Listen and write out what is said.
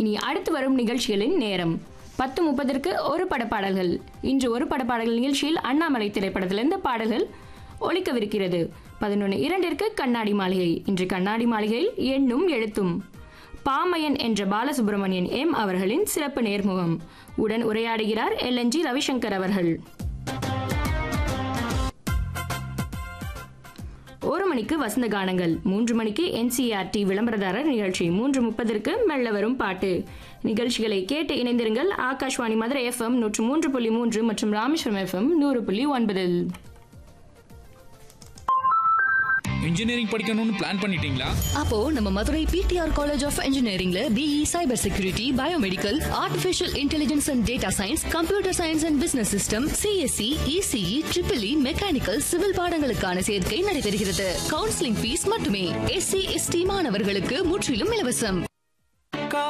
இனி அடுத்து வரும் நிகழ்ச்சிகளின் நேரம் பத்து முப்பதற்கு ஒரு படப்பாடல்கள் இன்று ஒரு படப்பாடல்கள் நிகழ்ச்சியில் அண்ணாமலை திரைப்படத்திலிருந்து பாடல்கள் ஒலிக்கவிருக்கிறது பதினொன்று இரண்டிற்கு கண்ணாடி மாளிகை இன்று கண்ணாடி மாளிகையில் எண்ணும் எழுத்தும் பாமையன் என்ற பாலசுப்ரமணியன் எம் அவர்களின் சிறப்பு நேர்முகம் உடன் உரையாடுகிறார் எல்என்ஜி ரவிசங்கர் அவர்கள் ஒரு மணிக்கு வசந்த கானங்கள் மூன்று மணிக்கு என்சிஆர்டி விளம்பரதாரர் நிகழ்ச்சி மூன்று முப்பதற்கு மெல்ல வரும் பாட்டு நிகழ்ச்சிகளை கேட்டு இணைந்திருங்கள் ஆகாஷ்வாணி மதுரை எஃப்எம் நூற்று மூன்று புள்ளி மூன்று மற்றும் ராமேஸ்வரம் எஃப்எம் நூறு புள்ளி ஒன்பதில் இன்ஜினியரிங் படிக்கணும்னு பிளான் பண்ணிட்டீங்களா அப்போ நம்ம மதுரை பிடிஆர் காலேஜ் ஆஃப் இன்ஜினியரிங்ல BE cyber security biomedical artificial intelligence and data science computer science and business system CSC ECE triple E mechanical civil பாடங்களுக்கான சேர்க்கை நடைபெறுகிறது கவுன்சிலிங் ஃபீஸ் மட்டுமே எஸ்சி எஸ்டி மாணவர்களுக்கு முற்றிலும் இலவசம்